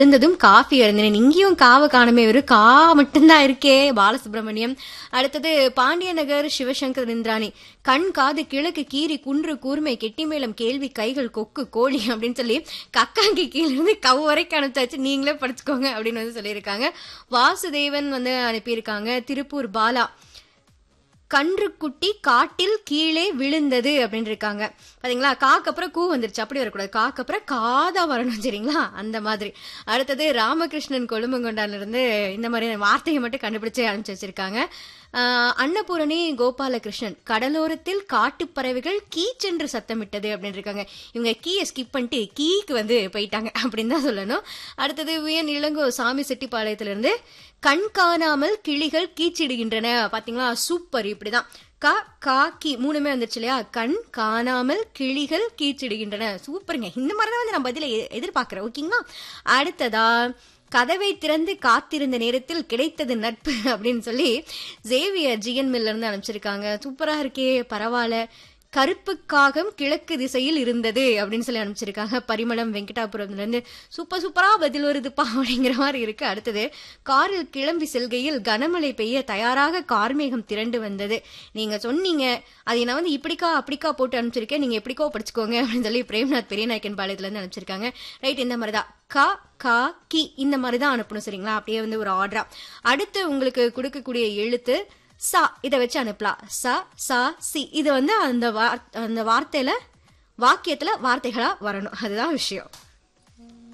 இருந்ததும் காஃபி எழுந்தினேன் இங்கேயும் காவை காணுமே வெறும் கா மட்டும்தான் இருக்கே பாலசுப்ரமணியம் அடுத்தது பாண்டிய நகர் சிவசங்கர் இந்திராணி கண் காது கிழக்கு கீரி குன்று கூர்மை கெட்டி மேளம் கேள்வி கைகள் கொக்கு கோழி அப்படின்னு சொல்லி கக்காங்கி கீழ இருந்து கவ் வரைக்கும் அனுப்பிச்சாச்சு நீங்களே படிச்சுக்கோங்க அப்படின்னு வந்து சொல்லியிருக்காங்க வாசுதேவன் வந்து அனுப்பியிருக்காங்க திருப்பூர் பாலா கன்றுக்குட்டி காட்டில் கீழே விழுந்தது அப்படின்னு இருக்காங்க பாத்தீங்களா காக்கு அப்புறம் கூ வந்துருச்சு அப்படி வரக்கூடாது காக்கு அப்புறம் காதா வரணும் சரிங்களா அந்த மாதிரி அடுத்தது ராமகிருஷ்ணன் கொழும்பங்கொண்டான்ல இருந்து இந்த மாதிரி வார்த்தையை மட்டும் கண்டுபிடிச்சு அனுப்பிச்சு வச்சிருக்காங்க ஆஹ் அன்னபூரணி கோபாலகிருஷ்ணன் கடலோரத்தில் காட்டுப் பறவைகள் கீச்சென்று சத்தமிட்டது அப்படின்னு இருக்காங்க இவங்க கீயை ஸ்கிப் பண்ணிட்டு கீக்கு வந்து போயிட்டாங்க அப்படின்னு தான் சொல்லணும் அடுத்தது வியன் இளங்கோ சாமி செட்டிப்பாளையத்திலிருந்து கண் காணாமல் கிளிகள் கீச்சிடுகின்றன பாத்தீங்களா சூப்பர் இப்படிதான் க கா கி மூணுமே வந்துருச்சு இல்லையா கண் காணாமல் கிளிகள் கீச்சிடுகின்றன சூப்பருங்க இந்த மாதிரி தான் வந்து நான் பதில எ- எதிர்பார்க்கிறேன் ஓகேங்களா அடுத்ததா கதவை திறந்து காத்திருந்த நேரத்தில் கிடைத்தது நட்பு அப்படின்னு சொல்லி ஜேவியர் ஜிஎன் மில்ல இருந்து அனுப்பிச்சிருக்காங்க சூப்பரா இருக்கே பரவாயில்ல கருப்பு காகம் கிழக்கு திசையில் இருந்தது அப்படின்னு சொல்லி அனுப்பிச்சிருக்காங்க பரிமளம் வெங்கடாபுரம்ல இருந்து சூப்பர் சூப்பரா பதில் வருதுப்பா அப்படிங்கிற மாதிரி இருக்கு அடுத்தது காரில் கிளம்பி செல்கையில் கனமழை பெய்ய தயாராக கார்மேகம் திரண்டு வந்தது நீங்க சொன்னீங்க அதை நான் வந்து இப்படிக்கா அப்படிக்கா போட்டு அனுப்பிச்சிருக்கேன் நீங்க எப்படிக்கோ படிச்சுக்கோங்க அப்படின்னு சொல்லி பிரேம்நாத் பெரியநாயக்கன் பாளையத்துல இருந்து அனுப்பிச்சிருக்காங்க ரைட் இந்த மாதிரி தான் கா கா கி இந்த மாதிரி தான் அனுப்பணும் சரிங்களா அப்படியே வந்து ஒரு ஆர்டரா அடுத்து உங்களுக்கு கொடுக்கக்கூடிய எழுத்து சா இதை வச்சு அனுப்பலாம் ச சா சி இது வந்து அந்த வார் அந்த வார்த்தையில வாக்கியத்துல வார்த்தைகளா வரணும் அதுதான் விஷயம்